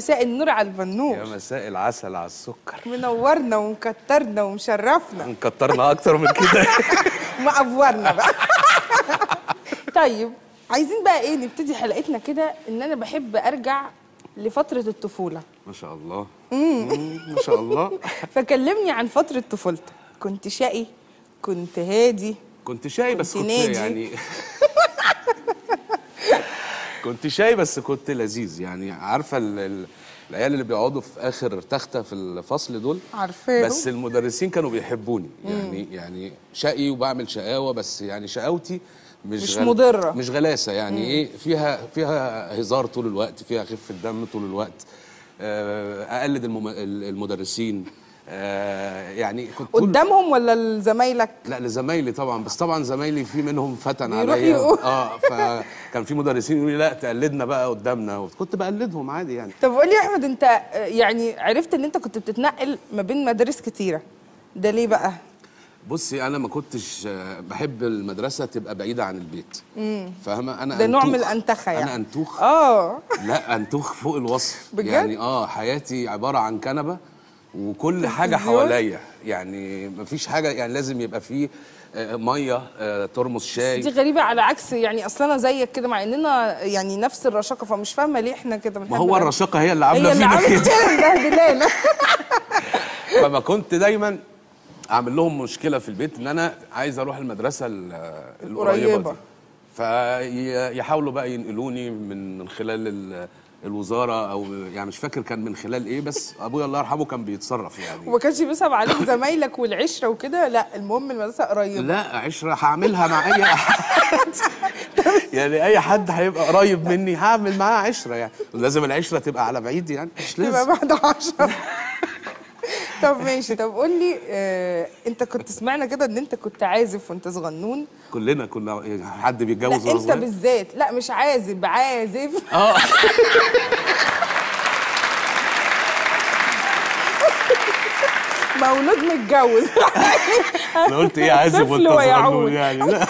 مساء النور على البنور يا مساء العسل على السكر منورنا ومكترنا ومشرفنا نكترنا اكتر من كده ومقفورنا بقى طيب عايزين بقى ايه نبتدي حلقتنا كده ان انا بحب ارجع لفتره الطفوله ما شاء الله مم، ما شاء الله فكلمني عن فتره طفولتك كنت شقي كنت هادي كنت شاي بس كنت كنت ناجي. يعني كنت شاي بس كنت لذيذ يعني عارفه ال... ال... العيال اللي بيقعدوا في اخر تخته في الفصل دول عارفاهم. بس المدرسين كانوا بيحبوني يعني يعني شقي وبعمل شقاوه بس يعني شقاوتي مش مش مضرة. مش غلاسه يعني ايه فيها فيها هزار طول الوقت فيها خفه دم طول الوقت آه، اقلد المم... المدرسين آه، يعني كنت طول قدامهم ولا لزمايلك لا لزمايلي طبعا بس طبعا زمايلي في منهم فتن بيروح عليا يقول. اه فكان في مدرسين يقولوا لي لا تقلدنا بقى قدامنا كنت بقلدهم عادي يعني طب قول لي يا احمد انت آه، يعني عرفت ان انت كنت بتتنقل ما بين مدارس كتيره ده ليه بقى بصي انا ما كنتش آه، بحب المدرسه تبقى بعيده عن البيت فاهمه انا ده نوع من أنتوخ. الانتخه يعني انا انتوخ اه لا انتوخ فوق الوصف بجد؟ يعني اه حياتي عباره عن كنبه وكل حاجه تلفزيون؟ حواليا يعني مفيش حاجه يعني لازم يبقى فيه آه، ميه آه، ترمس شاي دي غريبه على عكس يعني اصلا انا زيك كده مع اننا يعني نفس الرشاقه فمش فاهمه ليه احنا كده ما بنحب هو بعض. الرشاقه هي اللي هي عامله اللي فينا عملت كده كده مبهدلانا فما كنت دايما اعمل لهم مشكله في البيت ان انا عايز اروح المدرسه ال- القريبه القريبة. دي فيحاولوا بقى ينقلوني من من خلال ال- الوزاره او يعني مش فاكر كان من خلال ايه بس ابويا الله يرحمه كان بيتصرف يعني وما كانش بيصعب عليك زمايلك والعشره وكده لا المهم المدرسه قريبه لا عشره هعملها مع اي حد يعني اي حد هيبقى قريب مني هعمل معاه عشره يعني لازم العشره تبقى على بعيد يعني مش تبقى لازم بعد عشرة طب ماشي طب قول لي آه انت كنت سمعنا كده ان انت كنت عازف وانت صغنون كلنا كنا يعني حد لا بيتجوز وهو انت صغير بالذات لا مش عازف عازف اه مولود متجوز انا قلت ايه عازف طفل وانت ويعود. صغنون يعني لا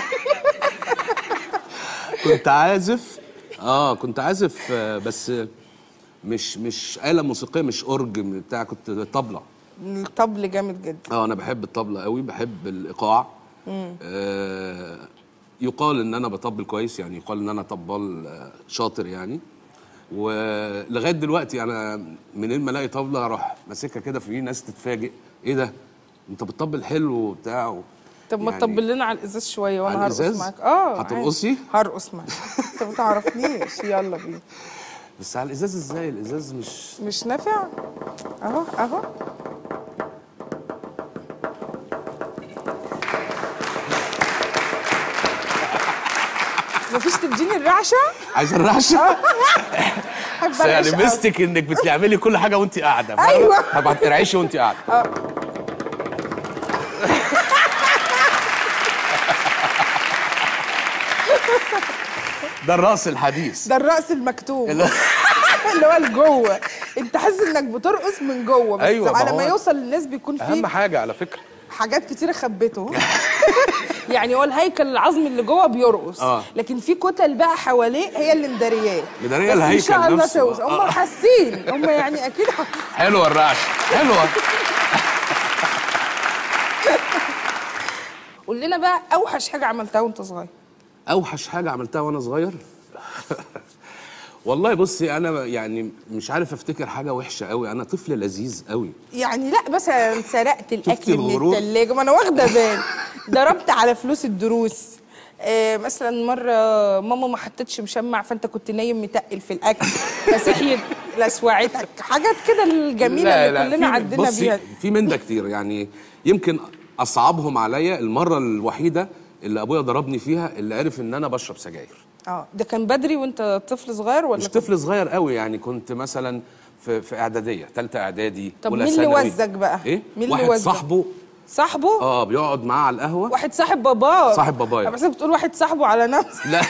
كنت عازف اه كنت عازف آه، بس مش مش آلة موسيقية مش أورج بتاع كنت طبلة الطبل جامد جدا اه انا بحب الطبلة قوي بحب الإيقاع آه يقال ان انا بطبل كويس يعني يقال ان انا طبال آه، شاطر يعني ولغايه دلوقتي انا منين ما الاقي طبله اروح ماسكها كده في ناس تتفاجئ ايه ده انت بتطبل حلو وبتاع و... طب ما يعني- تطبل لنا على الازاز شويه على وانا هرقص الإزاز؟ معاك اه هترقصي؟ عادي. هرقص معاك انت ما تعرفنيش يلا بينا بس على الازاز ازاي الازاز مش مش نافع اهو اهو مفيش تديني الرعشه عايز الرعشه احب بس يعني أرعش أوي. مستك انك بتعملي كل حاجه وانت قاعده فاهمة؟ أيوة. هبقى ارعشي وانت قاعده ده الرقص الحديث ده الرقص المكتوب اللي- اللي هو لجوه انت حاسس انك بترقص من جوه بس أيوة، ما على هو- ما يوصل للناس بيكون اهم فيه حاجه على فكره حاجات كتيره خبته يعني هو الهيكل العظمي اللي جوه بيرقص آه. لكن في كتل بقى حواليه هي اللي مدارياه مدارية بس ان الهيكل شاء الله نفسه. توصل هم آه. حاسين هم يعني اكيد حاسين. حلوه الرعشه حلوه قول لنا بقى اوحش حاجه عملتها وانت صغير اوحش حاجه عملتها وانا صغير والله بصي انا يعني مش عارف افتكر حاجه وحشه قوي انا طفل لذيذ قوي يعني لا مثلا سرقت الاكل من الغرور؟ الثلاجه ما انا واخده بال ضربت على فلوس الدروس آه مثلا مره ماما ما حطتش مشمع فانت كنت نايم متقل في الاكل فصحيت لسوعتك حاجات كده الجميله اللي كلنا في- عدينا بصي، بيها في من ده كتير يعني يمكن اصعبهم عليا المره الوحيده اللي ابويا ضربني فيها اللي عرف ان انا بشرب سجاير اه ده كان بدري وانت طفل صغير ولا مش كنت- طفل صغير قوي يعني كنت مثلا في في اعداديه ثالثه اعدادي طب أولى مين اللي ثانوي. وزك بقى؟ ايه مين اللي واحد وزك؟ صاحبه صاحبه اه بيقعد معاه على القهوه واحد صاحب باباه صاحب بابايا. بس بتقول واحد صاحبه على نفسه لا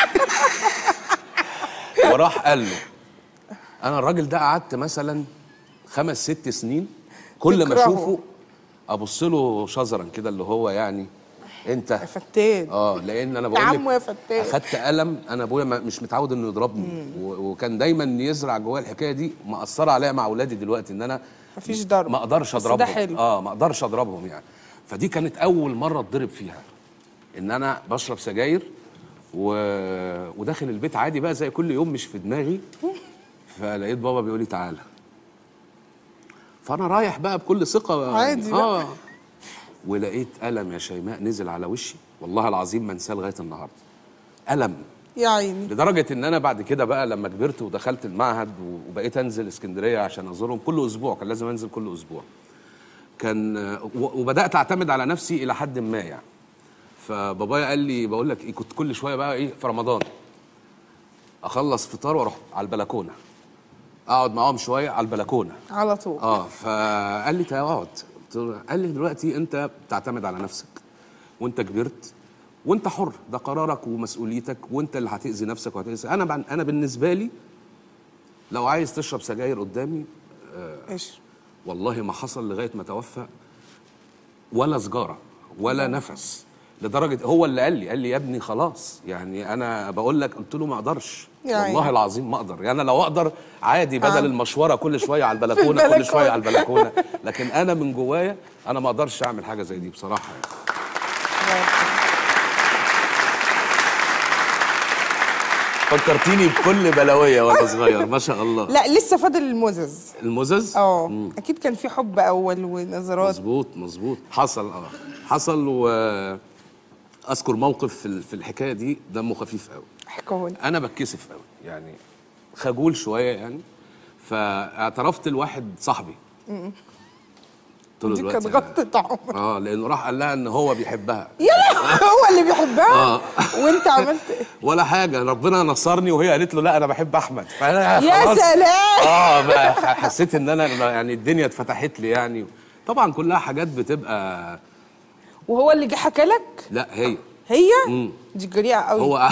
وراح قال له انا الراجل ده قعدت مثلا خمس ست سنين كل ما تكرهه. اشوفه ابص له شزرا كده اللي هو يعني انت يا فتان اه لان انا بقول عمو لك يا فتان. اخدت قلم انا ابويا ما- مش متعود انه يضربني و- وكان دايما يزرع جوايا الحكايه دي مأثره عليا مع اولادي دلوقتي ان انا مفيش ضرب. ما اقدرش بس ده اضربهم حلو. اه ما اقدرش اضربهم يعني فدي كانت اول مره اتضرب فيها ان انا بشرب سجاير و... وداخل البيت عادي بقى زي كل يوم مش في دماغي فلقيت بابا بيقول لي تعالى فانا رايح بقى بكل ثقه عادي بقى. اه ولقيت قلم يا شيماء نزل على وشي والله العظيم ما انساه لغايه النهارده قلم يا عيني لدرجه ان انا بعد كده بقى لما كبرت ودخلت المعهد وبقيت انزل اسكندريه عشان ازورهم كل اسبوع كان لازم انزل كل اسبوع كان و- وبدات اعتمد على نفسي الى حد ما يعني فبابايا قال لي بقول لك ايه كنت كل شويه بقى ايه في رمضان اخلص فطار واروح على البلكونه اقعد معاهم شويه على البلكونه على طول اه فقال لي تعالى اقعد قلت له- قال لي دلوقتي انت بتعتمد على نفسك وانت كبرت وانت حر ده قرارك ومسؤوليتك وانت اللي هتاذي نفسك وهتاذي انا بع- انا بالنسبه لي لو عايز تشرب سجاير قدامي ايش والله ما حصل لغايه ما توفى ولا سجاره ولا نفس لدرجه هو اللي قال لي قال لي يا ابني خلاص يعني انا بقول لك قلت له ما اقدرش يا عيني. والله العظيم ما اقدر يعني أنا لو اقدر عادي بدل آه. المشوره كل شويه على البلكونه كل البلكونة. شويه على البلكونه لكن انا من جوايا انا ما اقدرش اعمل حاجه زي دي بصراحه يعني فكرتيني بكل بلاويه وانا صغير ما شاء الله لا لسه فاضل المزز المزز اه اكيد كان في حب اول ونظرات مظبوط مظبوط حصل اه حصل و اذكر موقف في ال- في الحكايه دي دمه خفيف قوي احكوا انا بتكسف قوي يعني خجول شويه يعني فاعترفت لواحد صاحبي قلت له دي كانت دلوقتي غلطة عمر اه لانه راح قال لها ان هو بيحبها يا هو اللي بيحبها آه. وانت عملت ايه ولا حاجه ربنا نصرني وهي قالت له لا انا بحب احمد فانا يا خلاص سلام اه بقى حسيت ان انا يعني الدنيا اتفتحت لي يعني طبعا كلها حاجات بتبقى وهو اللي جه حكى لك لا هي هي مم. دي جريئه قوي هو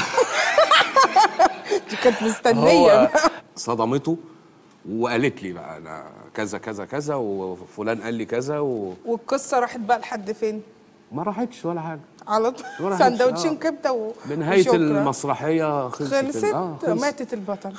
دي كانت مستنيه هو بقى. صدمته وقالت لي بقى انا كذا كذا كذا وفلان قال لي كذا وما والقصه راحت بقى لحد فين راحتش ولا حاجه على طول ولا سندوتشين آه. كبده و... بنهايه وشكرا. المسرحيه خلصت ال- خلصت آه خلصت. ماتت البطل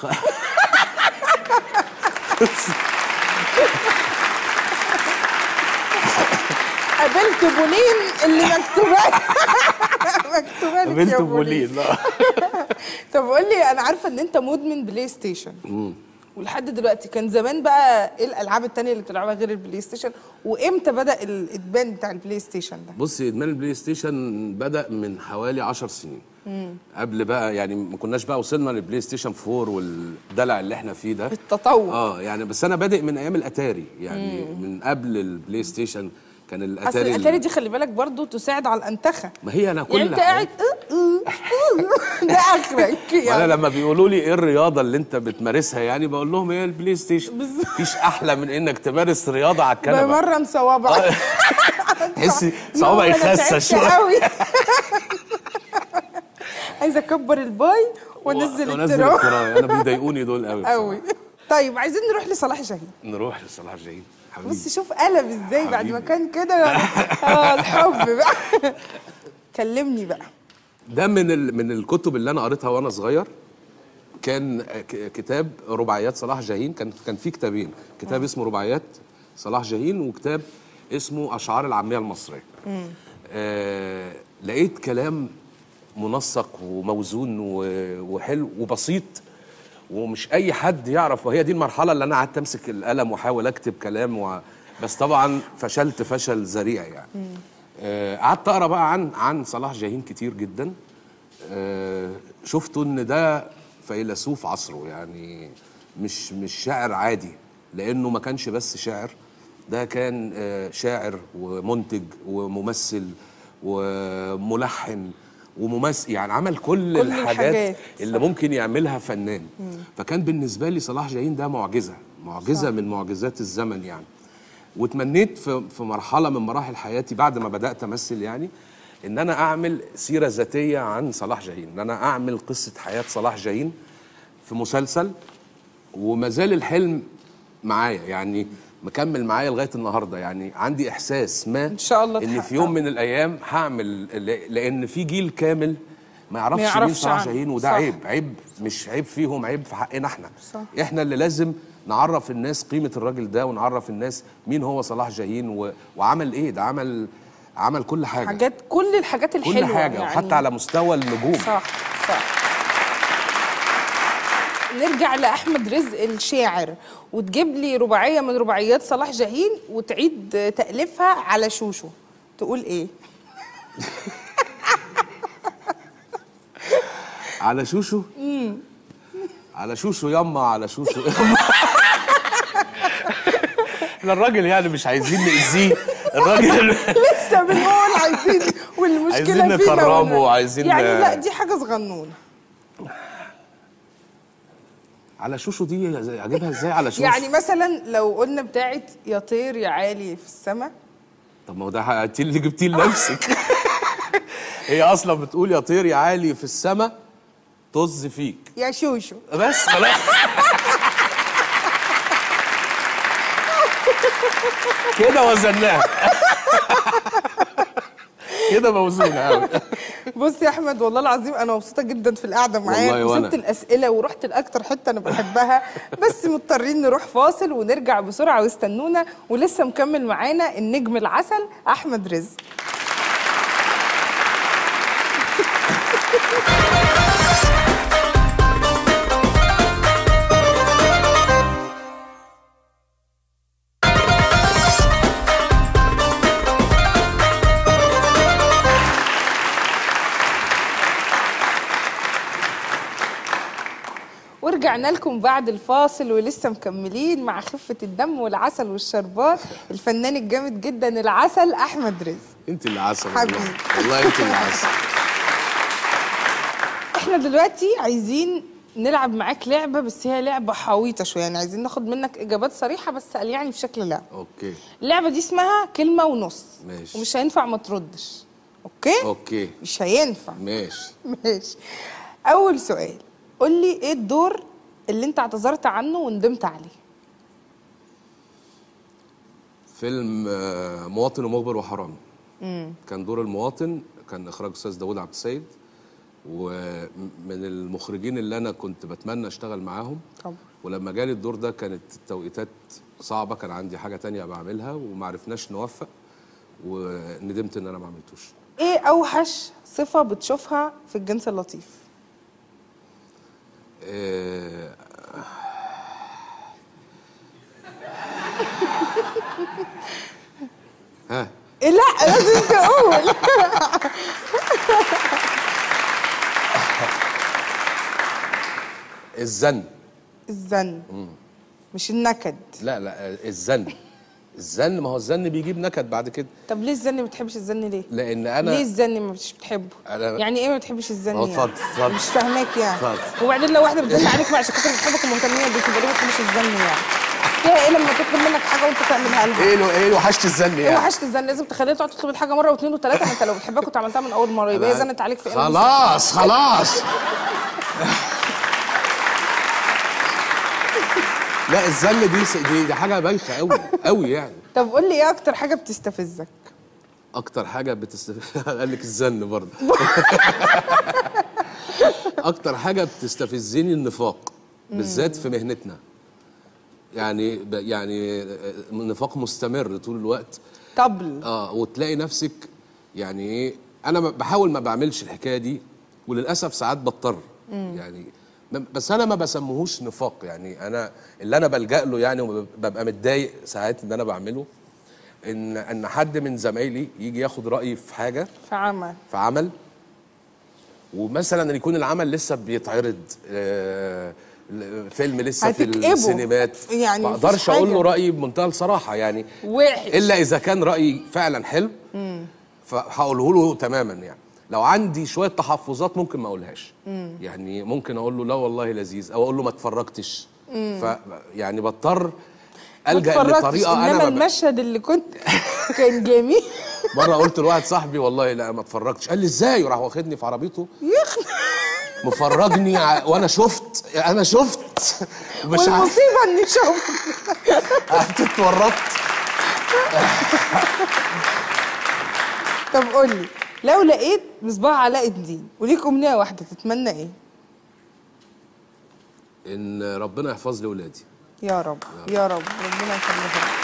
قابلت بولين اللي مكتوبه مكتوبه لك يا قابلت بولين بولين آه. طب قول لي انا عارفه ان انت مدمن بلاي ستيشن ولحد دلوقتي كان زمان بقى ايه الالعاب التانية اللي بتلعبها غير البلاي ستيشن وامتى بدا الادمان بتاع البلاي ستيشن ده بصي ادمان البلاي ستيشن بدا من حوالي 10 سنين قبل بقى يعني ما كناش بقى وصلنا للبلاي ستيشن 4 والدلع اللي احنا فيه ده التطور اه يعني بس انا بادئ من ايام الاتاري يعني من قبل البلاي ستيشن كان اصل الاتاري الاتاري دي خلي بالك برضو تساعد على الانتخه ما هي انا كل يعني انت حاجة- قاعد أه، أه، أه، ده اخرك وانا يعني لما بيقولوا لي ايه الرياضه اللي انت بتمارسها يعني بقول لهم هي البلاي ستيشن مفيش احلى من انك تمارس رياضه على الكنبه بمرن صوابعك تحسي صوابعي يوم أنا خاسه تعبت شويه قوي عايزه اكبر الباي وانزل ونزل التراب التراب انا بيضايقوني دول قوي قوي طيب عايزين نروح لصلاح جاهين نروح لصلاح جاهين حبيبي بص شوف قلب ازاي بعد ما حبيبي. كان كده اه الحب بقى كلمني بقى ده من ال... من الكتب اللي انا قريتها وانا صغير كان ك- كتاب رباعيات صلاح جاهين كان كان في كتابين كتاب اسمه رباعيات صلاح جاهين وكتاب اسمه اشعار العاميه المصريه آه لقيت كلام منسق وموزون و- وحلو وبسيط ومش اي حد يعرف وهي دي المرحله اللي انا قعدت امسك القلم واحاول اكتب كلام و... بس طبعا فشلت فشل ذريع يعني آه، قعدت اقرا بقى عن عن صلاح جاهين كتير جدا آه، شفته ان ده فيلسوف عصره يعني مش مش شاعر عادي لانه ما كانش بس شاعر ده كان آه، شاعر ومنتج وممثل وملحن وممثل يعني عمل كل, كل الحاجات الحاجات، اللي ممكن يعملها فنان فكان بالنسبه لي صلاح جاهين ده معجزه معجزه من معجزات الزمن يعني وتمنيت في في مرحله من مراحل حياتي بعد ما بدات امثل يعني ان انا اعمل سيره ذاتيه عن صلاح جاهين ان انا اعمل قصه حياه صلاح جاهين في مسلسل وما زال الحلم معايا يعني مكمل معايا لغايه النهارده يعني عندي احساس ما إن شاء الله ان تحققه. في يوم من الايام هعمل ل- لان في جيل كامل ما يعرفش, ما مين يعرفش صلاح عنه. جاهين وده صح. عيب عيب مش عيب فيهم عيب في حقنا احنا صح. احنا اللي لازم نعرف الناس قيمه الراجل ده ونعرف الناس مين هو صلاح جاهين و... وعمل ايه ده عمل عمل كل حاجه حاجات كل الحاجات الحلوه كل حاجه يعني. وحتى على مستوى النجوم صح صح نرجع لاحمد رزق الشاعر وتجيب لي رباعيه من رباعيات صلاح جاهين وتعيد تاليفها على شوشو تقول ايه على شوشو على شوشو يما على شوشو يما احنا الراجل يعني مش عايزين نأذيه الراجل لسه بنقول عايزين والمشكله عايزين فينا نكرمه ولا- وعايزين- يعني لا دي حاجه صغنونه على شوشو دي اجيبها ازاي على شوشو يعني مثلا لو قلنا بتاعت يا طير يا عالي في السماء طب ما هو ده انت اللي جبتيه لنفسك هي اصلا بتقول يا طير يا عالي في السماء طز فيك يا شوشو بس خلاص كده وزناها كده موزونه قوي بص يا احمد والله العظيم انا مبسوطه جدا في القعده معاك والله وأنا. وسبت الاسئله ورحت لاكتر حته انا بحبها بس مضطرين نروح فاصل ونرجع بسرعه واستنونا ولسه مكمل معانا النجم العسل احمد رزق ورجعنا لكم بعد الفاصل ولسه مكملين مع خفة الدم والعسل والشربات الفنان الجامد جدا العسل أحمد رزق انت اللي عسل والله حبيبي. والله انت اللي عسل احنا دلوقتي عايزين نلعب معاك لعبة بس هي لعبة حويطة شوية يعني عايزين ناخد منك إجابات صريحة بس قال يعني في شكل لعبة اوكي اللعبة دي اسمها كلمة ونص ماشي. ومش هينفع ما تردش أوكي؟ اوكي مش هينفع ماشي ماشي أول سؤال قول لي إيه الدور اللي أنت اعتذرت عنه وندمت عليه فيلم آه، مواطن ومخبر وحرامي كان دور المواطن كان اخراج استاذ داوود عبد السيد ومن المخرجين اللي انا كنت بتمنى اشتغل معاهم طبعا ولما جالي الدور ده كانت التوقيتات صعبه كان عندي حاجه تانية بعملها وما عرفناش نوفق وندمت ان انا ما عملتوش ايه اوحش صفه بتشوفها في الجنس اللطيف آه، ها إيه لا لازم تقول الزن الزن مش النكد لا لا الزن الزن ما هو الزن بيجيب نكد بعد كده طب ليه الزن ما بتحبش الزن ليه لان ليه انا الزن ما مش بتحبه أنا- يعني ايه ما بتحبش الزن أهو يعني؟ اتفضل، اتفضل. مش فاهماك يعني اتفضل. وبعدين لو واحده بتزن عليك عشان خاطر بتحبك ومهتميه بيك يبقى ليه ما بتحبش الزن يعني فيها ايه لما تطلب منك حاجه وانت تعملها لها ايه له ايه وحشت الزن ايه يعني وحشت الزن لازم تخليها تقعد تطلب الحاجه مره واثنين وثلاثه ما انت لو بتحبها كنت عملتها من اول مره يبقى هي أنا- زنت عليك في ايه خلاص خلاص لا الزن دي س- دي, دي حاجه بايخه قوي قوي يعني طب قول لي ايه اكتر حاجه بتستفزك اكتر حاجه بتستف... قال لك الزن برضه اكتر حاجه بتستفزني النفاق بالذات في مهنتنا يعني ب... يعني آه، نفاق مستمر طول الوقت طبل اه وتلاقي نفسك يعني ايه انا ما- بحاول ما بعملش الحكايه دي وللاسف ساعات بضطر يعني م- بس انا ما بسموهوش نفاق يعني انا اللي انا بلجا له يعني وببقى متضايق ساعات ان انا بعمله ان ان حد من زمايلي يجي ياخد رايي في حاجه في عمل في عمل ومثلا يكون العمل لسه بيتعرض آه، فيلم لسه في هتكئبه. السينمات يعني ما مفيش اقدرش اقول له حاجة. رايي بمنتهى الصراحه يعني وحش الا اذا كان رايي فعلا حلو فهقوله له تماما يعني لو عندي شويه تحفظات ممكن ما اقولهاش يعني ممكن اقول له لا والله لذيذ او اقول له ما اتفرجتش ف يعني بضطر ما الجا اتفرجتش لطريقه انما انا ما ب... المشهد اللي كنت كان جميل مره قلت لواحد صاحبي والله لا ما اتفرجتش قال لي ازاي وراح واخدني في عربيته يخ مفرجني ع- وانا شفت انا شفت اتورطت مش عارف والمصيبه اني شفت اتورطت طب قول لي لو لقيت مصباح علاء الدين وليك امنيه واحده تتمنى ايه ان ربنا يحفظ لي ولادي يا رب يا رب ربنا يخليها لك.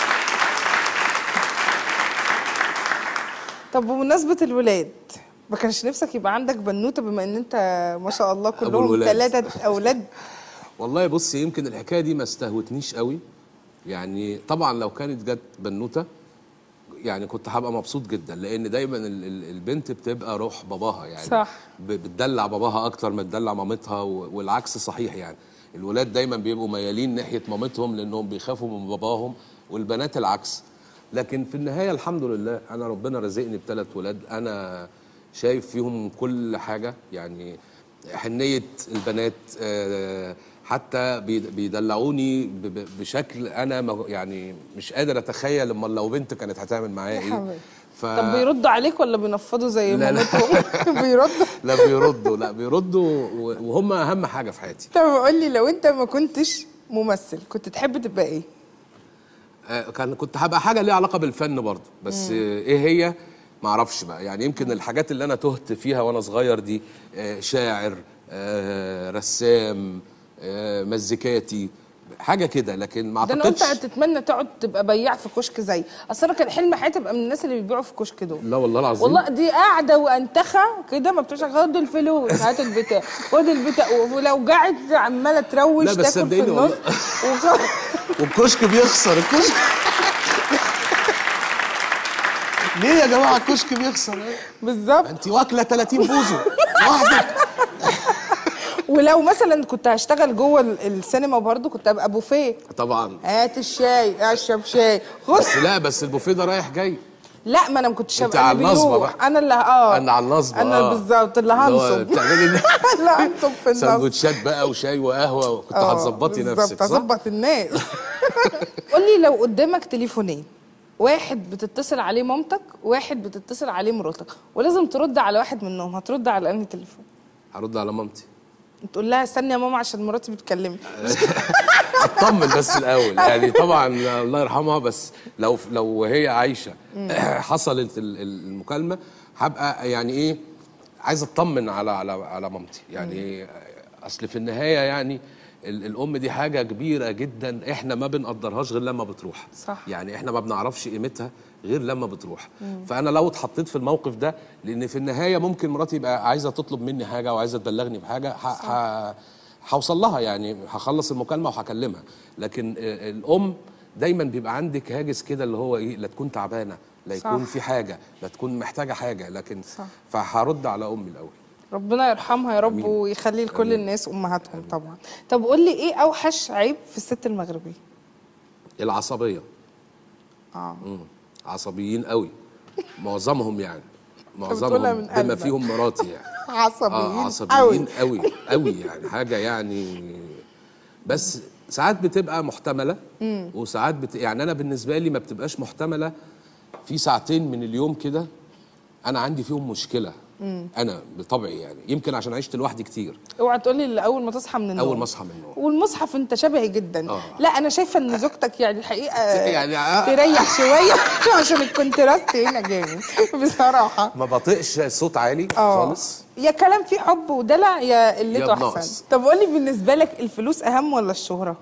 طب بمناسبة الولاد ما كانش نفسك يبقى عندك بنوتة بما ان انت ما شاء الله كلهم الولاد. ثلاثة اولاد والله بص يمكن الحكايه دي ما استهوتنيش قوي يعني طبعا لو كانت جت بنوته يعني كنت هبقى مبسوط جدا لان دايما ال- ال- البنت بتبقى روح باباها يعني صح. ب- بتدلع باباها اكتر ما تدلع مامتها و- والعكس صحيح يعني الولاد دايما بيبقوا ميالين ناحيه مامتهم لانهم بيخافوا من باباهم والبنات العكس لكن في النهايه الحمد لله انا ربنا رزقني بثلاث ولاد انا شايف فيهم كل حاجه يعني حنيه البنات آه، حتى بيد- بيدلعوني ب- ب- بشكل انا ما- يعني مش قادر اتخيل لما لو بنت كانت هتعمل معايا ايه حبيبي. ف... طب بيردوا عليك ولا بينفضوا زي لا، لا. مامتهم بيردوا لا بيردوا لا بيردوا و- وهم اهم حاجه في حياتي طب قول لي لو انت ما كنتش ممثل كنت تحب تبقى ايه آه، كان كنت هبقى حاجه ليها علاقه بالفن برضه بس آه، ايه هي ما اعرفش بقى يعني يمكن الحاجات اللي انا تهت فيها وانا صغير دي آه، شاعر آه، رسام آه، مزيكاتي حاجه كده لكن ما ده انا قلت اعتقدش هتتمنى تقعد تبقى بياع في كشك زي اصل انا كان حلم حياتي ابقى من الناس اللي بيبيعوا في كشك دول لا والله العظيم والله دي قاعده وانتخه كده ما بتوعش خدوا الفلوس هات البتاع خد البتاع ولو قاعد عماله تروش لا، بس تاكل في صدقيني النص والله. وخ... والكشك بيخسر الكشك ليه يا جماعه الكشك بيخسر بالظبط انت واكله 30 بوزو لوحدك ولو مثلا كنت هشتغل جوه ال- السينما برضو كنت ابقى بوفيه طبعا هات الشاي اشرب شاي خد بس لا بس البوفيه ده رايح جاي لا ما انا ما كنتش انت هبقى على اللي النصبة بيروح. بقى. انا اللي اه انا على النصب انا آه. بالظبط اللي اللي هو هنصب بتعملي لا هنصب في النصب سندوتشات بقى وشاي وقهوه وكنت آه، هتظبطي بالظبط، نفسك صح؟ هظبط الناس قول لي لو قدامك تليفونين واحد بتتصل عليه مامتك واحد بتتصل عليه مراتك ولازم ترد على واحد منهم هترد على انهي تليفون هرد على مامتي تقول لها استني يا ماما عشان مراتي بتكلمني اطمن بس الاول يعني طبعا الله يرحمها بس لو لو هي عايشه حصلت ال- ال- المكالمه هبقى يعني ايه عايز اطمن على على على مامتي يعني اصل في النهايه يعني ال- الام دي حاجه كبيره جدا احنا ما بنقدرهاش غير لما بتروح صح. يعني احنا ما بنعرفش قيمتها غير لما بتروح فانا لو اتحطيت في الموقف ده لان في النهايه ممكن مراتي يبقى عايزه تطلب مني حاجه وعايزه تبلغني بحاجه ح- ح- هوصل لها يعني هخلص المكالمه وهكلمها لكن آه، الام دايما بيبقى عندك هاجس كده اللي هو ايه لا تكون تعبانه لا يكون صح. في حاجه لا تكون محتاجه حاجه لكن صح. فهرد على امي الاول ربنا يرحمها يا رب آمين. ويخلي لكل آمين. الناس امهاتهم طبعا طب قول لي ايه اوحش عيب في الست المغربيه العصبيه اه مم. عصبيين قوي معظمهم يعني بتقولها معظمهم من بما قلبك. فيهم مراتي يعني عصبيين اه قوي عصبيين قوي قوي يعني حاجه يعني بس ساعات بتبقى محتمله وساعات بت... يعني انا بالنسبه لي ما بتبقاش محتمله في ساعتين من اليوم كده انا عندي فيهم مشكله انا بطبعي يعني يمكن عشان عشت لوحدي كتير اوعى تقول لي اول ما تصحى من النوم اول ما اصحى من النوم والمصحف انت شبهي جدا آه. لا انا شايفه ان زوجتك يعني الحقيقه يعني آه. تريح شويه عشان الكونتراست هنا جامد بصراحه ما بطيقش صوت عالي اه خالص يا كلام فيه حب ودلع يا يا قلته بنقص. احسن طب قول لي بالنسبه لك الفلوس اهم ولا الشهره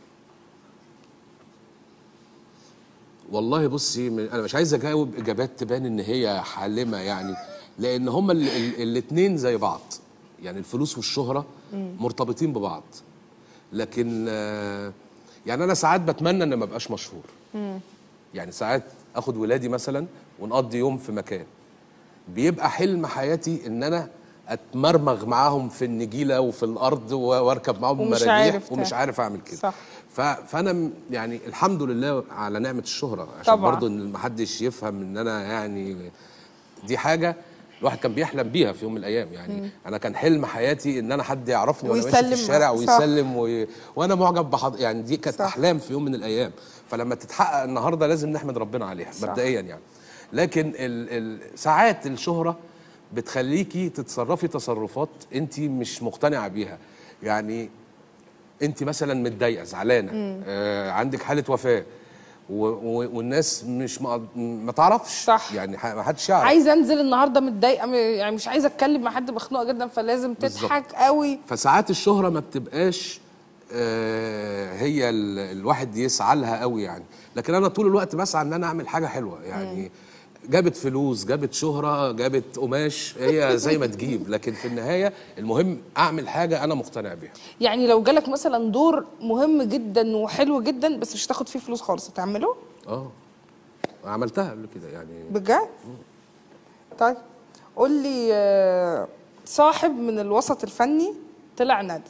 والله بصي من- انا مش عايز اجاوب اجابات تبان ان هي حالمه يعني لان هما ال- ال- الاتنين زي بعض يعني الفلوس والشهره مرتبطين ببعض لكن آه، يعني انا ساعات بتمنى ان ما ابقاش مشهور يعني ساعات اخد ولادي مثلا ونقضي يوم في مكان بيبقى حلم حياتي ان انا اتمرمغ معاهم في النجيله وفي الارض و- واركب معاهم ومش مراجيح عارف ومش تعمل. عارف اعمل كده صح. ف... فانا م- يعني الحمد لله على نعمه الشهره عشان طبعا. برضو ان محدش يفهم ان انا يعني دي حاجه الواحد كان بيحلم بيها في يوم من الايام يعني انا كان حلم حياتي ان انا حد يعرفني وانا ماشي في ويسلم الشارع صح. ويسلم و... وانا معجب بحض... يعني دي كانت صح. احلام في يوم من الايام فلما تتحقق النهارده لازم نحمد ربنا عليها صح. مبدئيا يعني لكن ال... ال... ساعات الشهره بتخليكي تتصرفي تصرفات انت مش مقتنعه بيها يعني انت مثلا متضايقه زعلانه آه عندك حاله وفاه و و والناس مش ما, ما تعرفش صح. يعني ح- ما حدش يعرف عايزه انزل النهارده متضايقه م- يعني مش عايزه اتكلم مع حد مخنوقه جدا فلازم بالظبط. تضحك قوي فساعات الشهرة ما بتبقاش آه، هي ال- الواحد يسعى لها قوي يعني لكن انا طول الوقت بسعى ان انا اعمل حاجة حلوة يعني جابت فلوس جابت شهرة جابت قماش هي زي ما تجيب لكن في النهاية المهم اعمل حاجة انا مقتنع بيها يعني لو جالك مثلا دور مهم جدا وحلو جدا بس مش هتاخد فيه فلوس خالص هتعمله اه عملتها قبل كده يعني بجد طيب قول لي آه، صاحب من الوسط الفني طلع ندل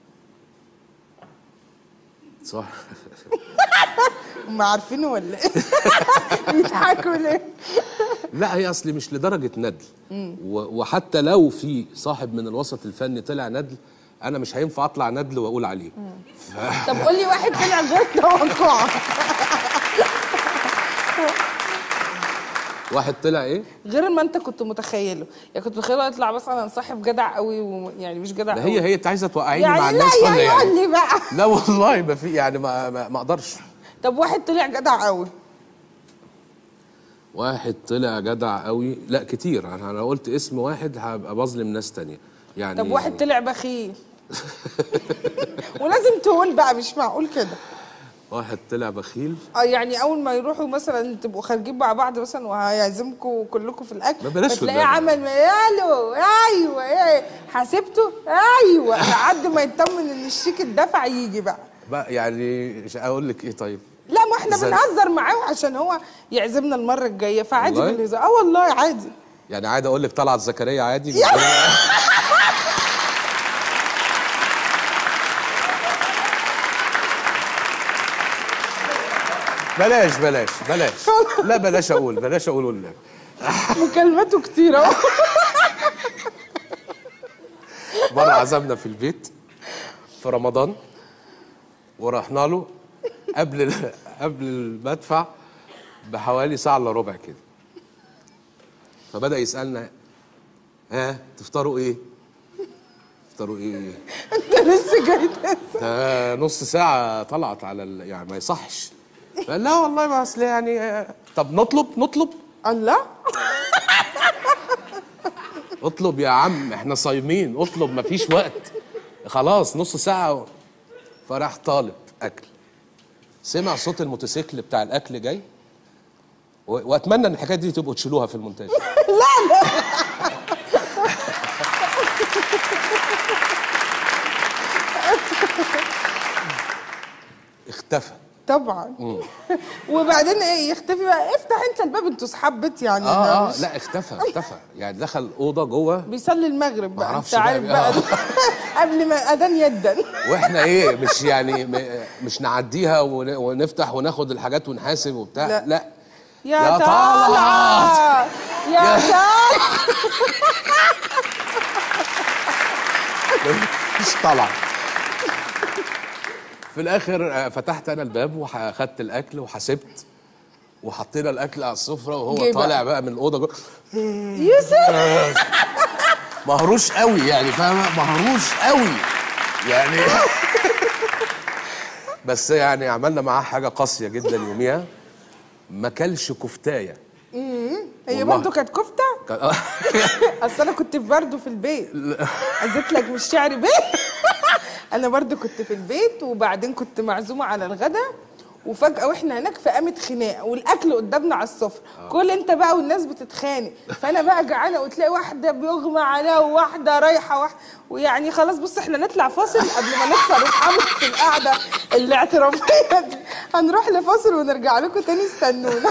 صح هم عارفينه ولا ايه بيضحكوا ليه لا هي اصلي مش لدرجة ندل و- وحتى لو في صاحب من الوسط الفني طلع ندل انا مش هينفع اطلع ندل واقول عليه طب قول لي واحد طلع غير توقعك واحد طلع ايه غير ما انت كنت متخيله يعني كنت متخيله يطلع مثلا صاحب جدع قوي ويعني مش جدع ده قوي هي هي انت عايزه توقعيني مع يعني لا الناس ولا يعني قول يعني لي بقى لا والله ما في يعني ما ما, ما اقدرش طب واحد طلع جدع قوي واحد طلع جدع قوي لا كتير انا لو قلت اسم واحد هبقى بظلم ناس تانية يعني طب واحد طلع بخيل ولازم تقول بقى مش معقول كده واحد طلع بخيل اه يعني اول ما يروحوا مثلا تبقوا خارجين مع بعض مثلا وهيعزمكم كلكم في الاكل ما بلاش في فتلاقيه البلد. عمل ماله ايوه ايه حاسبته ايوه لحد ما يطمن ان الشيك اتدفع يجي بقى بقى يعني مش اقول لك ايه طيب لا ما احنا زي- بنهزر معاه عشان هو يعزمنا المره الجايه فعادي والله؟ بالهزار اه والله عادي يعني عادي اقول لك طلعت زكريا عادي بلاش بلاش بلاش لا بلاش اقول بلاش اقول ولا مكالماته كتير اهو مرة عزمنا في البيت في رمضان ورحنا له قبل ال- قبل المدفع بحوالي ساعة الا ربع كده فبدأ يسألنا ها تفطروا ايه؟ تفطروا ايه؟ انت لسه جاي تسأل. ده نص ساعة طلعت على ال... يعني ما يصحش قال لا والله ما اصل يعني آه، طب نطلب نطلب الله اطلب يا عم احنا صايمين اطلب مفيش وقت خلاص نص ساعة و... فراح طالب أكل سمع صوت الموتوسيكل بتاع الأكل جاي و... وأتمنى إن الحكاية دي تبقوا تشيلوها في المونتاج اختفى طبعا وبعدين ايه يختفي بقى افتح انت الباب انتوا صحاب بيت يعني اه ده اه مش- لا اختفى اختفى يعني دخل اوضه جوه بيصلي المغرب بقى معرفش انت بقى عارف بي- بقى آه. قبل ما اذان يدن واحنا ايه مش يعني م- مش نعديها ون- ونفتح وناخد الحاجات ونحاسب وبتاع لا. لا, لا. يا, يا طلعت طلعت. يا طلعت مش طلع في الاخر آه، فتحت انا الباب واخدت الاكل وحاسبت وحطينا الاكل على السفره وهو جه بقى. طالع بقى من الاوضه جوه يوسف مهروش قوي يعني فاهمه مهروش قوي يعني بس يعني عملنا معاه حاجه قاسيه جدا يوميها ما كلش كفتايه هي والله. برضه كانت كفته كان- اصل انا كنت في برضه في البيت قلت لك مش شعري بيت انا برضه كنت في البيت وبعدين كنت معزومه على الغدا وفجأة واحنا هناك فقامت خناقة والأكل قدامنا على السفرة، كل أنت بقى والناس بتتخانق، فأنا بقى جعانة وتلاقي واحدة بيغمى عليها وواحدة رايحة واحدة ويعني خلاص بص احنا نطلع فاصل قبل ما نخسر أصحابنا في القعدة الاعترافية دي، هنروح لفاصل ونرجع لكم تاني استنونا.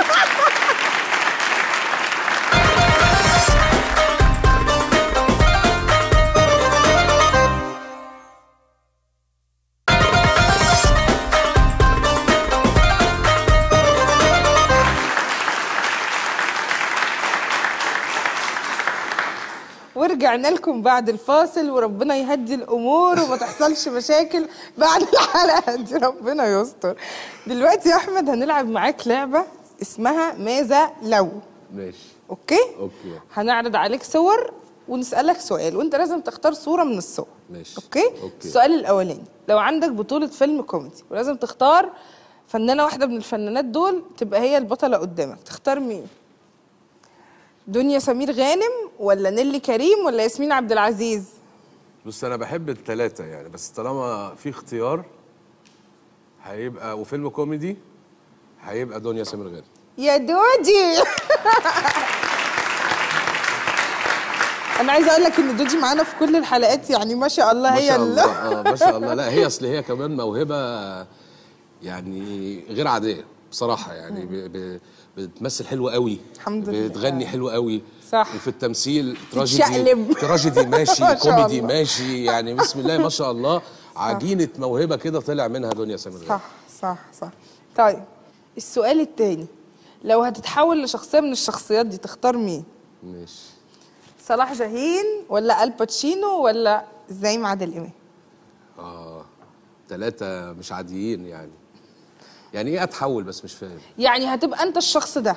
ورجعنا لكم بعد الفاصل وربنا يهدي الامور وما تحصلش مشاكل بعد الحلقه دي ربنا يستر دلوقتي يا احمد هنلعب معاك لعبه اسمها ماذا لو ماشي اوكي اوكي هنعرض عليك صور ونسالك سؤال وانت لازم تختار صوره من الصور ماشي اوكي, أوكي. السؤال الاولاني لو عندك بطولة فيلم كوميدي ولازم تختار فنانة واحدة من الفنانات دول تبقى هي البطلة قدامك تختار مين؟ دنيا سمير غانم ولا نيلي كريم ولا ياسمين عبد العزيز؟ بص انا بحب الثلاثه يعني بس طالما في اختيار هيبقى وفيلم كوميدي هيبقى دنيا سمير غانم يا دودي انا عايزه اقول لك ان دودي معانا في كل الحلقات يعني ما شاء الله ما هي شاء ال- الله اه ما شاء الله لا هي اصل هي كمان موهبه يعني غير عاديه بصراحه يعني ب ب بتمثل حلو قوي الحمد لله. بتغني حلو قوي صح. وفي التمثيل تراجيدي تتشقلب. تراجيدي ماشي ما شاء كوميدي الله. ماشي يعني بسم الله ما شاء الله عجينه موهبه كده طلع منها دنيا سمير غانم صح صح صح طيب السؤال التاني لو هتتحول لشخصيه من الشخصيات دي تختار مين؟ ماشي صلاح جاهين ولا الباتشينو ولا الزعيم عادل امام؟ اه ثلاثه مش عاديين يعني يعني ايه اتحول بس مش فاهم يعني هتبقى انت الشخص ده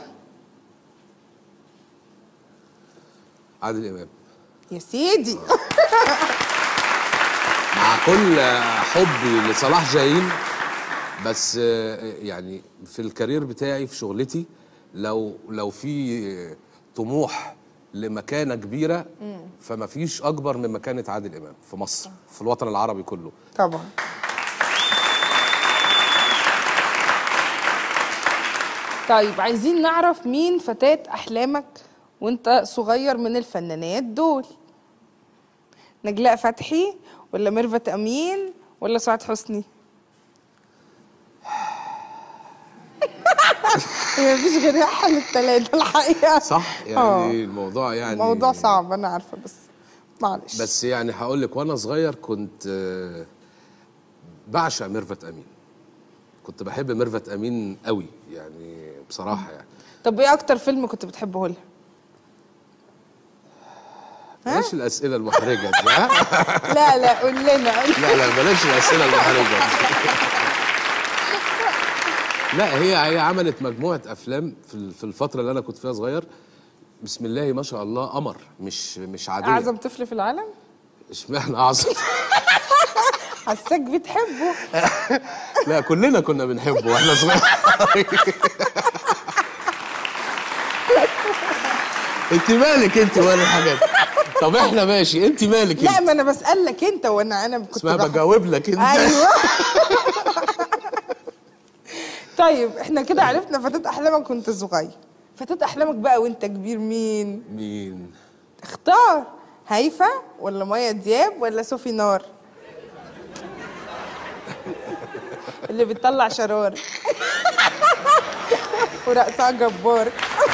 عادل امام يا سيدي مع كل حبي لصلاح جاهين بس آه، يعني في الكارير بتاعي في شغلتي لو لو في طموح لمكانه كبيره فما فيش اكبر من مكانه عادل امام في مصر في الوطن العربي كله طبعا طيب عايزين نعرف مين فتاة أحلامك وانت صغير من الفنانات دول نجلاء فتحي ولا ميرفت أمين ولا سعاد حسني هي مفيش غير حل التلاتة الحقيقة صح يعني آه. الموضوع يعني موضوع صعب أنا عارفة بس معلش بس يعني هقول لك وانا صغير كنت آه، بعشق ميرفت امين كنت بحب ميرفت امين قوي يعني بصراحه يعني طب ايه أكتر فيلم كنت بتحبه لها؟ بلاش الاسئله المحرجه دي ها لا لا قول لنا قول لا لا بلاش الاسئله المحرجه دي. لا هي هي عملت مجموعه افلام في ال- في الفتره اللي انا كنت فيها صغير بسم الله ما شاء الله قمر مش مش عاديه أعظم طفل في العالم؟ اشمعنى اعظم حساك بتحبه لا كلنا كنا بنحبه واحنا صغيرين انت مالك انت ولا الحاجات طب احنا ماشي انت مالك لا انت ما انا بسألك انت وانا انا كنت اسمها بح- بجاوب لك انت ايوه طيب احنا كده عرفنا فتاة احلامك وانت صغير فتاة احلامك بقى وانت كبير مين مين اختار هيفا ولا مايا دياب ولا صوفي نار اللي بتطلع شرار ورقصها جبار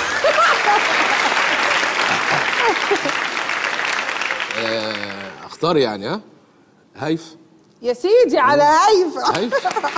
آه، اختار يعني ها هيف يا سيدي على هيفا هيف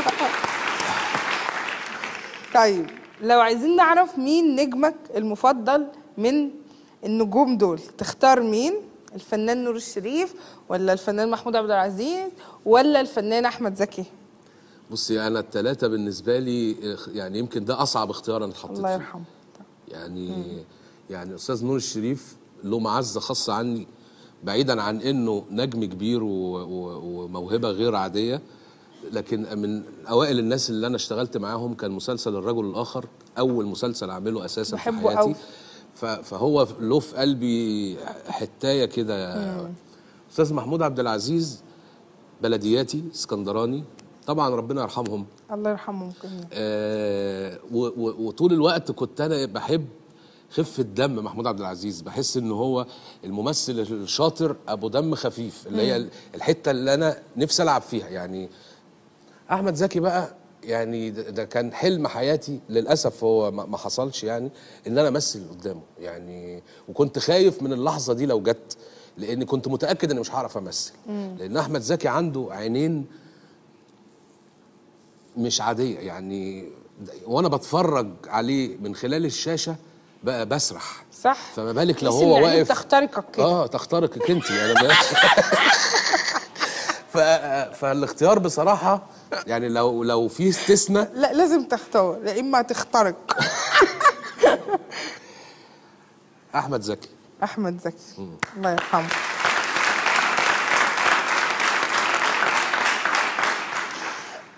طيب لو عايزين نعرف مين نجمك المفضل من النجوم دول تختار مين الفنان نور الشريف ولا الفنان محمود عبد العزيز ولا الفنان احمد زكي بصي انا الثلاثه بالنسبه لي آه، يعني يمكن ده اصعب اختيار انا اتحطيت الله فيه يرحمه يعني يعني استاذ نور الشريف له معزه خاصه عني بعيدا عن انه نجم كبير و- و- وموهبه غير عاديه لكن من اوائل الناس اللي انا اشتغلت معاهم كان مسلسل الرجل الاخر اول مسلسل اعمله اساسا في بحبه حياتي أوي. ف- فهو له في قلبي حتايه كده استاذ محمود عبد العزيز بلدياتي اسكندراني طبعا ربنا يرحمهم الله يرحمهم جميعا آه، و- و- وطول الوقت كنت انا بحب خفه دم محمود عبد العزيز بحس ان هو الممثل الشاطر ابو دم خفيف اللي هي الحته اللي انا نفسي العب فيها يعني احمد زكي بقى يعني ده ده كان حلم حياتي للاسف هو ما ما حصلش يعني ان انا امثل قدامه يعني وكنت خايف من اللحظه دي لو جت لاني كنت متاكد اني مش هعرف امثل لان احمد زكي عنده عينين مش عاديه يعني وانا بتفرج عليه من خلال الشاشه بقى بسرح صح فما بالك لو تحس هو إن عينيه واقف بتخترقك كده اه تخترقك انت يعني ب... ف... فالاختيار بصراحه يعني لو لو في استثناء لا لازم تختار يا اما تخترق احمد زكي احمد زكي الله يرحمه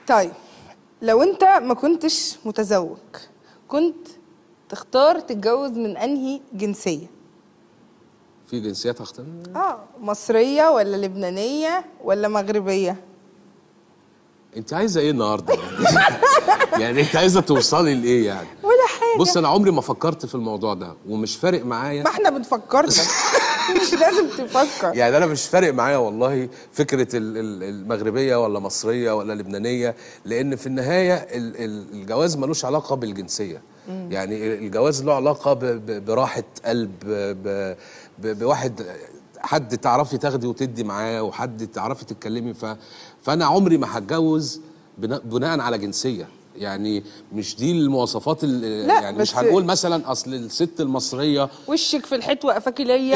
طيب لو انت ما كنتش متزوج كنت تختار تتجوز من انهي جنسيه في جنسيات هختار اه مصريه ولا لبنانيه ولا مغربيه انت عايزه ايه النهارده يعني يعني انت عايزه توصلي لايه يعني ولا حاجه بص انا عمري ما فكرت في الموضوع ده ومش فارق معايا ما احنا بنفكر لك مش لازم تفكر يعني انا مش فارق معايا والله فكره ال- ال- المغربيه ولا مصريه ولا لبنانيه لان في النهايه ال- ال- الجواز ملوش علاقه بالجنسيه يعني الجواز له علاقه ب- ب- براحه قلب ب- ب- بواحد حد تعرفي تاخدي وتدي معاه وحد تعرفي تتكلمي ف فانا عمري ما هتجوز بنا- بناء على جنسيه يعني مش دي المواصفات اللي لا، يعني مش بس- هنقول مثلا اصل الست المصريه وشك في الحيط وقفاكي ليا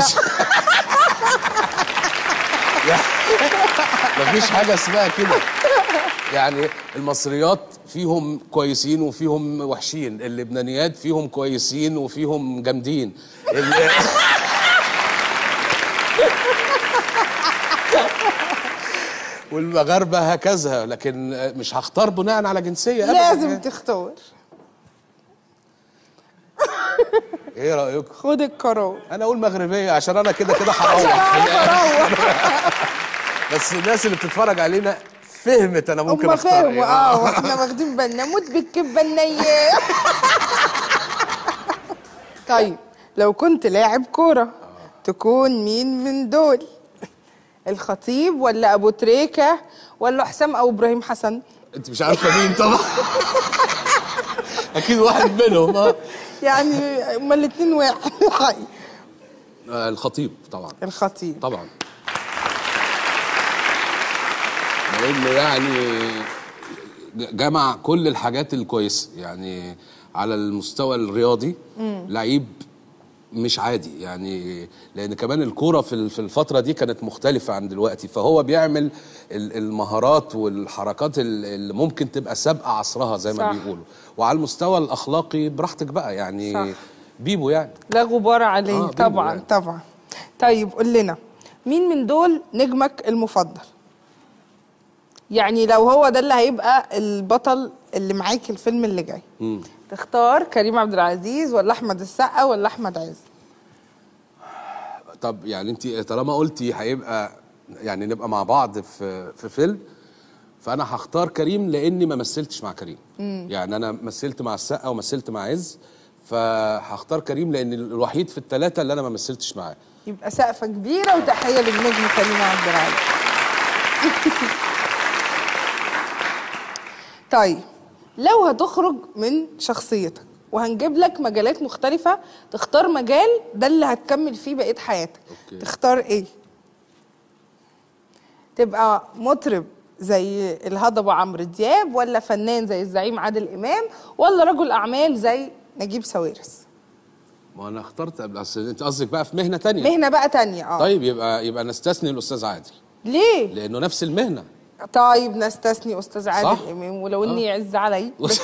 مفيش حاجه اسمها كده يعني المصريات فيهم كويسين وفيهم وحشين اللبنانيات فيهم كويسين وفيهم جامدين ال- والمغاربه هكذا لكن مش هختار بناء على جنسيه أبداً لازم يعني. تختار ايه رايكم خد القرار انا اقول مغربيه عشان انا كده كده هروح في الآخر. بس الناس اللي بتتفرج علينا فهمت انا ممكن هم اختار فاهموا ايه اه واحنا واخدين بالنا موت بالكبه النيه طيب لو كنت لاعب كوره تكون مين من دول الخطيب ولا ابو تريكه ولا حسام او ابراهيم حسن انت مش عارفه مين طبعا اكيد واحد منهم اه يعني هما الاثنين واحد حقيقي. آه، الخطيب طبعا الخطيب طبعا لانه يعني جمع كل الحاجات الكويسه يعني على المستوى الرياضي لعيب مش عادي يعني لان كمان الكوره في ال- في الفتره دي كانت مختلفه عن دلوقتي فهو بيعمل ال- المهارات والحركات ال- اللي ممكن تبقى سابقه عصرها زي ما صح. بيقولوا وعلى المستوى الاخلاقي براحتك بقى يعني صح. بيبو يعني لا غبار عليه آه، بيبو طبعا يعني. طبعا طيب قول لنا مين من دول نجمك المفضل يعني لو هو ده اللي هيبقى البطل اللي معاك الفيلم اللي جاي مم. تختار كريم عبد العزيز ولا احمد السقا ولا احمد عز طب يعني انت طالما قلتي هيبقى يعني نبقى مع بعض في في فيلم فانا هختار كريم لاني ما مثلتش مع كريم يعني انا مثلت مع السقا ومثلت مع عز فهختار كريم لان الوحيد في الثلاثه اللي انا ما مثلتش معاه يبقى سقفه كبيره وتحيه للنجم كريم عبد العزيز طيب لو هتخرج من شخصيتك وهنجيب لك مجالات مختلفة تختار مجال ده اللي هتكمل فيه بقية حياتك أوكي. تختار ايه تبقى مطرب زي الهضبة عمرو دياب ولا فنان زي الزعيم عادل إمام ولا رجل أعمال زي نجيب ساويرس ما انا اخترت قبل اصل انت قصدك بقى في مهنه تانية مهنة بقى تانية اه طيب يبقى يبقى نستثني الاستاذ عادل ليه لانه نفس المهنه طيب نستثني استاذ عادل صح؟ امام ولو اني يعز علي بس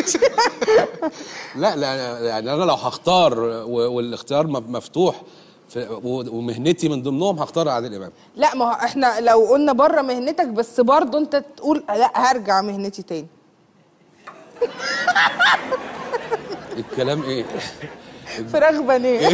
لا لا يعني انا لو هختار و- والاختيار م- مفتوح في- و- ومهنتي من ضمنهم هختار عادل امام لا ما هو احنا لو قلنا بره مهنتك بس برضه انت تقول لا هرجع مهنتي تاني الكلام ايه فراخ بانيه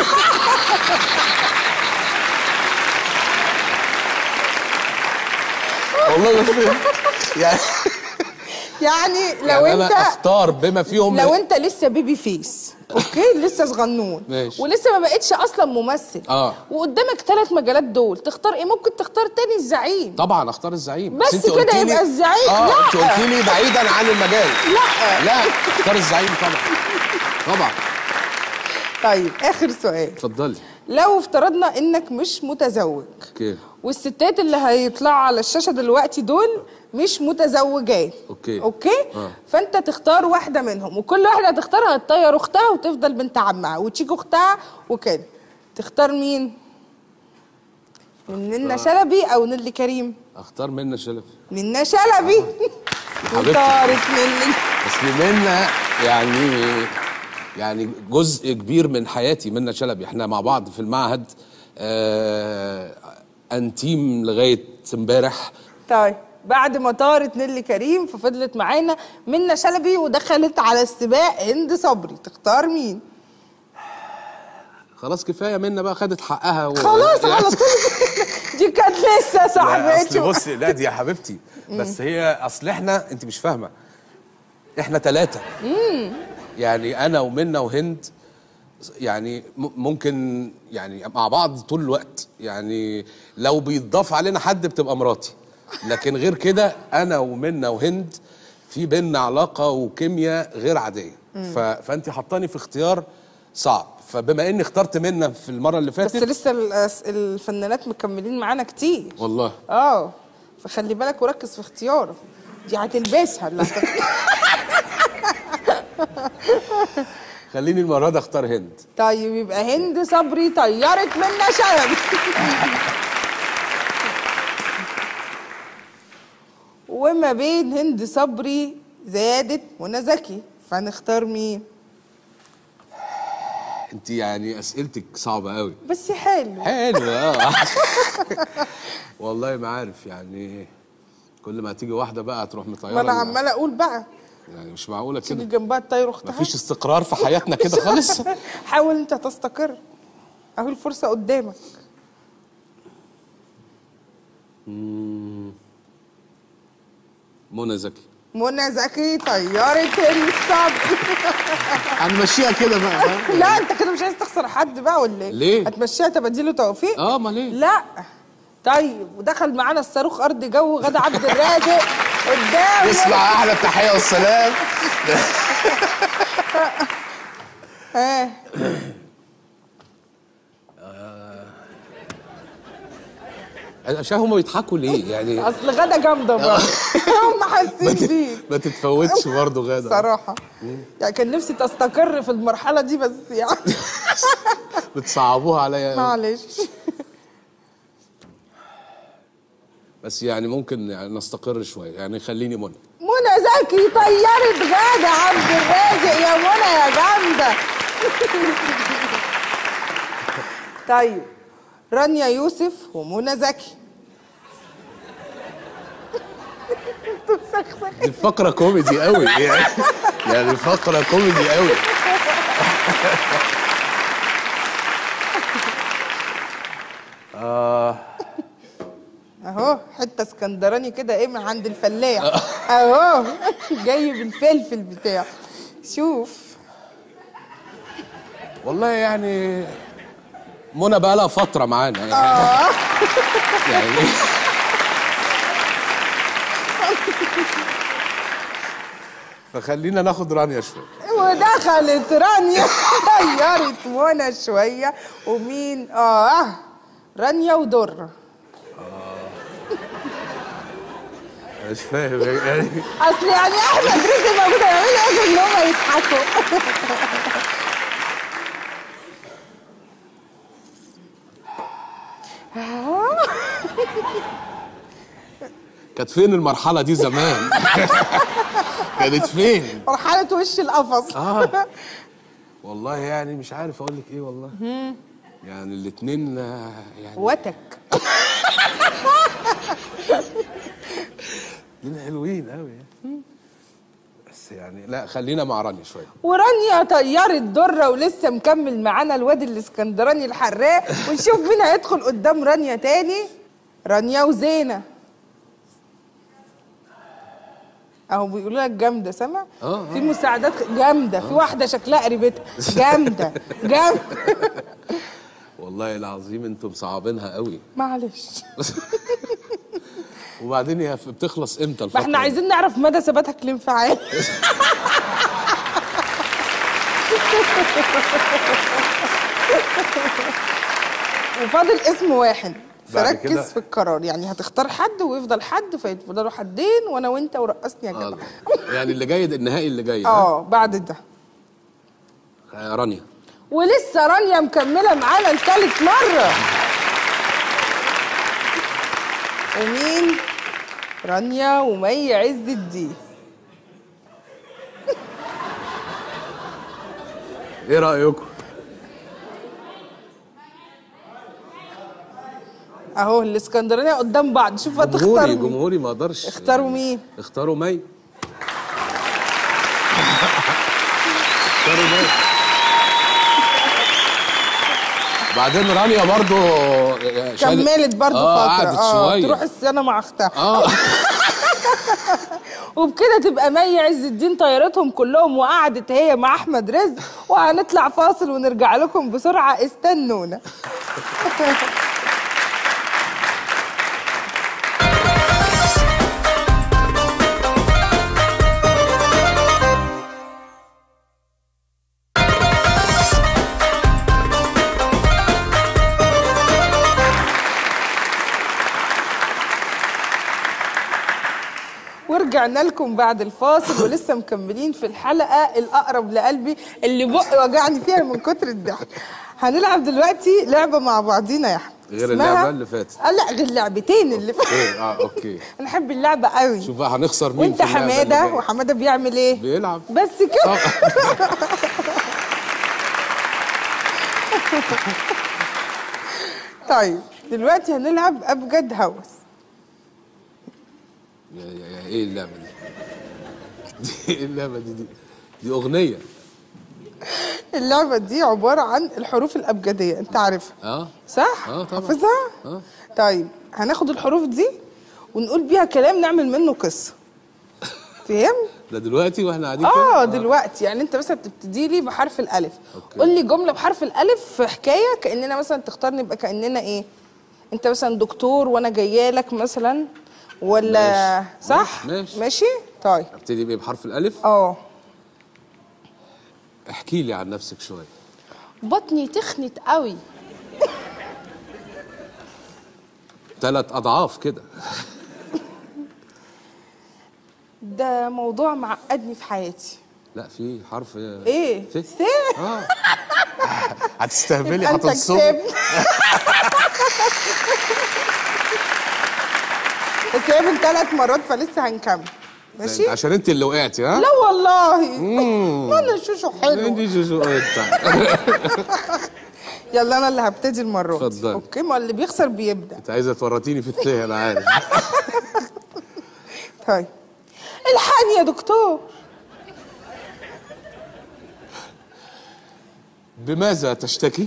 والله ما فهمت يعني يعني لو يعني انت انا اختار بما فيهم لو انت لسه بيبي فيس اوكي لسه صغنون ماشي. ولسه ما بقتش اصلا ممثل آه. وقدامك ثلاث مجالات دول تختار ايه ممكن تختار تاني الزعيم طبعا اختار الزعيم بس انت كده قلتي لي- يبقى الزعيم. اه لا. انت قلت لي بعيدا عن المجال لا لا اختار الزعيم طبعا طبعا طيب اخر سؤال اتفضلي لو افترضنا انك مش متزوج اوكي والستات اللي هيطلعوا على الشاشه دلوقتي دول مش متزوجات أوكي. اوكي آه. فانت تختار واحده منهم وكل واحده هتختارها هتطير اختها وتفضل بنت عمها وتشيك اختها وكده تختار مين من نينا شلبي او نيلي كريم اختار منى شلبي نينا شلبي حبيبتي. وطارت نيلي اصل منى يعني يعني جزء كبير من حياتي منى شلبي احنا مع بعض في المعهد آه انتيم لغايه امبارح طيب بعد ما طارت نيلي كريم ففضلت معانا منى شلبي ودخلت على السباق هند صبري تختار مين خلاص كفايه منا بقى خدت حقها و... خلاص على طول دي كانت لسه لا اصل صاحبتي بصي لا دي يا حبيبتي بس هي اصل احنا انت مش فاهمه احنا ثلاثه يعني انا ومنى وهند يعني م- ممكن يعني مع بعض طول الوقت يعني لو بيتضاف علينا حد بتبقى مراتي لكن غير كده انا ومنى وهند في بينا علاقه وكيمياء غير عاديه ف... فانت حطاني في اختيار صعب فبما اني اخترت منى في المره اللي بس فاتت لسه الأس- الفنانات مكملين معانا كتير والله اه فخلي بالك وركز في اختيارك دي هتلبسها اللي هتختار. خليني المره دي اختار هند طيب يبقى هند صبري طيرت منا شلبي وما بين هند صبري زادت منى زكي فنختار مين انت يعني اسئلتك صعبه قوي بس حلو حلو اه والله ما عارف يعني كل ما تيجي واحده بقى تروح مطيره ما انا ال- عماله اقول بقى يعني مش معقوله تيجي كده جنبها الطير اختها مفيش استقرار في حياتنا كده خالص حاول انت تستقر اهو الفرصه قدامك منى زكي منى زكي طيرت هند صبري هنمشيها كده بقى ها؟ لا انت كده مش عايز تخسر حد بقى ولا ايه؟ ليه؟ هتمشيها تباديله توفيق؟ اه ما ليه لا طيب ودخل معانا الصاروخ ارض جو غدا عبد الرازق قدام اسمع احلى التحيه والسلام ها عشان هم بيضحكوا ليه يعني اصل غدا جامده برضه هم ما حاسين تت- بيه ما تتفوتش برضه غدا صراحه يعني كان نفسي تستقر في المرحله دي بس يعني بتصعبوها عليا أوي. معلش بس يعني ممكن يعني نستقر شويه يعني خليني منى منى زكي طيرت غادة عبد الرازق يا منى يا جامدة طيب رانيا يوسف ومنى زكي انتوا مسخسخين. دي فقره كوميدي قوي يعني يعني فقره كوميدي قوي اهو حته اسكندراني كده ايه من عند الفلاح اهو جاي بالفلفل بتاعه شوف والله يعني منى بقى لها فتره معانا يعني, يعني فخلينا ناخد رانيا شويه ودخلت رانيا طيرت منى شويه ومين اه رانيا ودره مش فاهم يعني اصل يعني احمد رزق موجود هيعملوا ايه ان هم يضحكوا كانت فين المرحله دي زمان كانت فين مرحله وش القفص اه والله يعني مش عارف اقول لك ايه والله يعني الاثنين يعني وتك الاثنين حلوين قوي يعني بس يعني لا خلينا مع رانيا شويه ورانيا طيرت دره ولسه مكمل معانا الواد الاسكندراني الحراق ونشوف مين هيدخل قدام رانيا تاني رانيا وزينه اهو بيقولوا لك جامده سامع آه، في مساعدات جامده في واحده شكلها قريبتها جامده جامده والله العظيم انتم مصعبينها قوي معلش وبعدين هي بتخلص امتى ما الفتره احنا عايزين نعرف مدى ثباتك الانفعالي وفاضل اسم واحد بعد فركز كده- في القرار يعني هتختار حد ويفضل حد فيفضلوا حدين وانا وانت ورقصني يا آه. جدع يعني اللي جاي ده النهائي اللي جاي ها؟ اه بعد ده آه، رانيا ولسه رانيا مكمله معانا لتالت مره ومين رانيا ومي عز الدين ايه رايكم اهو الاسكندرانيه قدام بعض شوف بقى تختار جمهوري مين جمهوري ما اقدرش اختاروا مين؟ اختاروا مي اختاروا مي بعدين رانيا برضو شالت- كملت برضه آه فتره قعدت اه شويه تروح السنه مع اختها اه وبكده تبقى مي عز الدين طيارتهم كلهم وقعدت هي مع احمد رزق وهنطلع فاصل ونرجع لكم بسرعه استنونا ورجعنا لكم بعد الفاصل ولسه مكملين في الحلقه الاقرب لقلبي اللي بقي وجعني فيها من كتر الضحك هنلعب دلوقتي لعبه مع بعضينا يا احمد غير اسمها- اللعبة اللي فاتت. آه لا غير اللعبتين اللي فاتت ايه اه اوكي انا احب اللعبه قوي شوف بقى هنخسر مين وانت في اللعبة اللي حماده جاية. وحماده بيعمل ايه بيلعب بس كده آه. طيب دلوقتي هنلعب ابجد هوس يا يا يا ايه اللعبه دي؟ دي ايه اللعبه دي دي؟ دي اغنيه اللعبه دي عباره عن الحروف الابجديه انت عارفها اه صح آه، طبعا. حافظها آه. طيب هناخد الحروف دي ونقول بيها كلام نعمل منه قصه فهم ده دلوقتي واحنا قاعدين اه كده؟ دلوقتي يعني انت مثلا تبتدي لي بحرف الالف أوكي. قول لي جمله بحرف الالف في حكايه كاننا مثلا تختارني يبقى كاننا ايه انت مثلا دكتور وانا جايه لك مثلا ولا ماشي. صح ماشي. ماشي طيب ابتدي بايه بحرف الالف اه احكي لي عن نفسك شويه بطني تخنت قوي ثلاث اضعاف كده ده موضوع معقدني في حياتي لا في حرف ايه ف س اه هتستهبلي يبقى انت هتنصبي كسبت بس هي من ثلاث مرات فلسه هنكمل ماشي عشان انت اللي وقعتي ها لا والله ما انا شوشو حلو انت شو شو انت يلا انا اللي هبتدي المره دي اتفضلي. اوكي ما اللي بيخسر بيبدا انت عايزه تورطيني في التيه انا عارف طيب الحقني يا دكتور بماذا تشتكي؟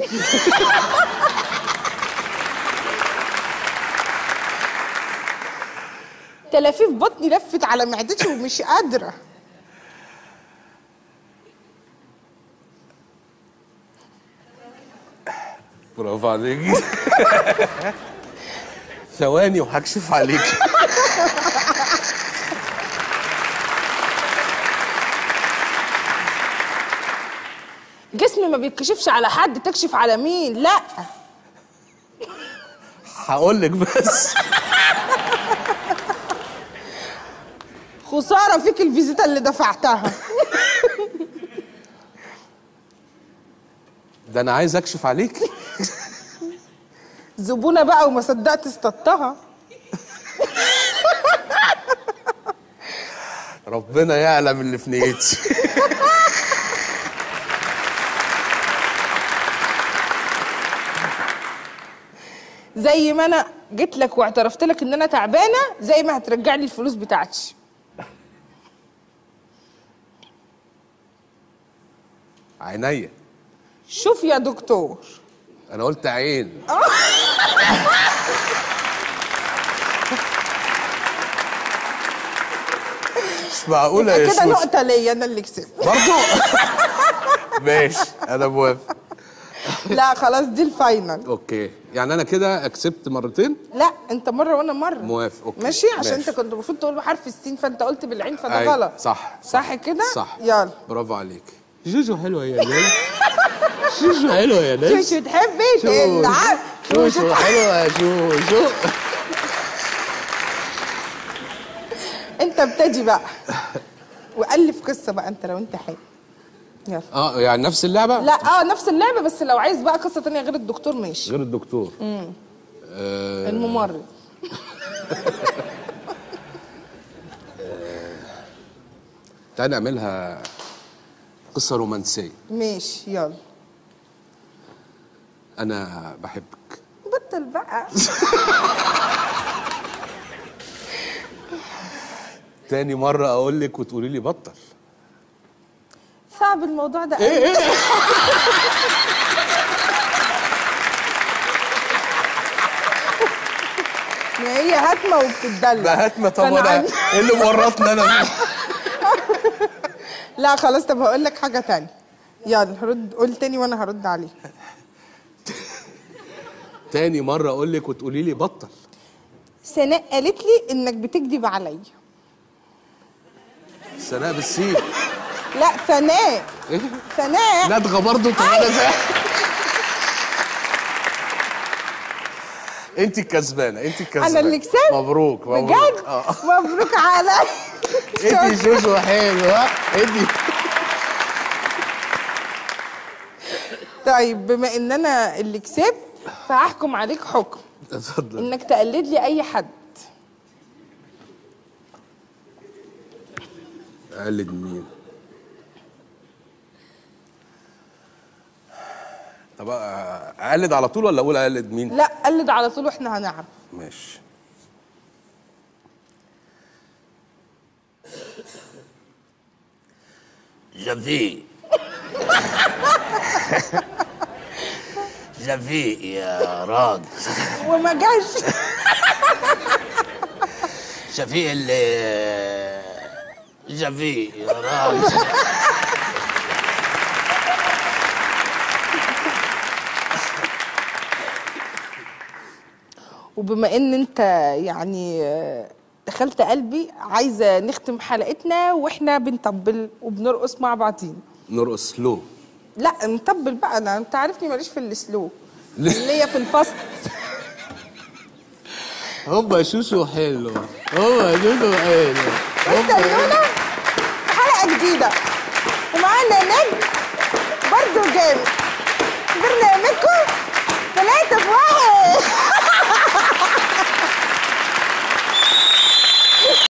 تلافيف بطني لفت على معدتي ومش قادره برافو عليك ثواني وهكشف عليك جسمي ما بيتكشفش على حد تكشف على مين لا هقول لك بس خساره فيك الفيزيتا اللي دفعتها ده انا عايز اكشف عليك زبونه بقى وما صدقت اصطدتها ربنا يعلم اللي في نيتي زي ما انا جيت لك واعترفت لك ان انا تعبانه زي ما هترجع لي الفلوس بتاعتي عينيا شوف يا دكتور انا قلت عين مش معقوله يا كده شوش نقطه ليا انا اللي كسبت برضو ماشي انا موافق لا خلاص دي الفاينل اوكي يعني انا كده كسبت مرتين لا انت مره وانا مره موافق اوكي ماشي عشان ماشي. انت كنت المفروض تقول بحرف السين فانت قلت بالعين فده أيوة، غلط صح صح كده صح يلا برافو عليك جوجو حلوه يا ناس جوجو حلوه يا شو ناس شو تحبي تلعب شو شو حلوه يا جوجو انت ابتدي بقى والف قصه بقى انت لو انت حابب يلا اه يعني نفس اللعبه لا اه نفس اللعبه بس لو عايز بقى قصه تانية غير الدكتور ماشي غير الدكتور آه الممرض تعالى نعملها قصه رومانسيه ماشي يلا انا بحبك بطل بقى تاني مرة أقول لك وتقولي لي بطل صعب الموضوع ده إيه إيه ما هي هاتمه وبتتدلع ده هاتمة طب فأنا وأنا عندي- إيه اللي مورطني أنا فيه؟ لا خلاص طب هقول لك حاجه تانية يلا هرد قول تاني وانا هرد عليه تاني مرة أقول لك وتقولي لي بطل سناء قالت لي انك بتكذب عليا سناء بالسين لا سناء إيه؟ سناء ندغة برضه تعالى زي انت الكسبانه انت الكسبانه انا اللي كسبت مبروك مبروك بجد اه مبروك عليا انت شوشو حلوه انت طيب بما ان انا اللي كسبت فهحكم عليك حكم اتفضل انك تقلد لي اي حد اقلد مين طب اقلد على طول ولا اقول اقلد مين لا قلد على طول واحنا هنعرف ماشي جفي جفي يا راجل وما جاش شفيق اللي جفي يا راجل وبما ان انت يعني آه، دخلت قلبي عايزه نختم حلقتنا واحنا بنطبل وبنرقص مع بعضين نرقص سلو لا نطبل بقى انا انت عارفني ماليش في السلو اللي هي في الفصل هوبا شوشو حلو هوبا شوشو حلو استنونا في حلقه جديده ومعانا نجم برضه جامد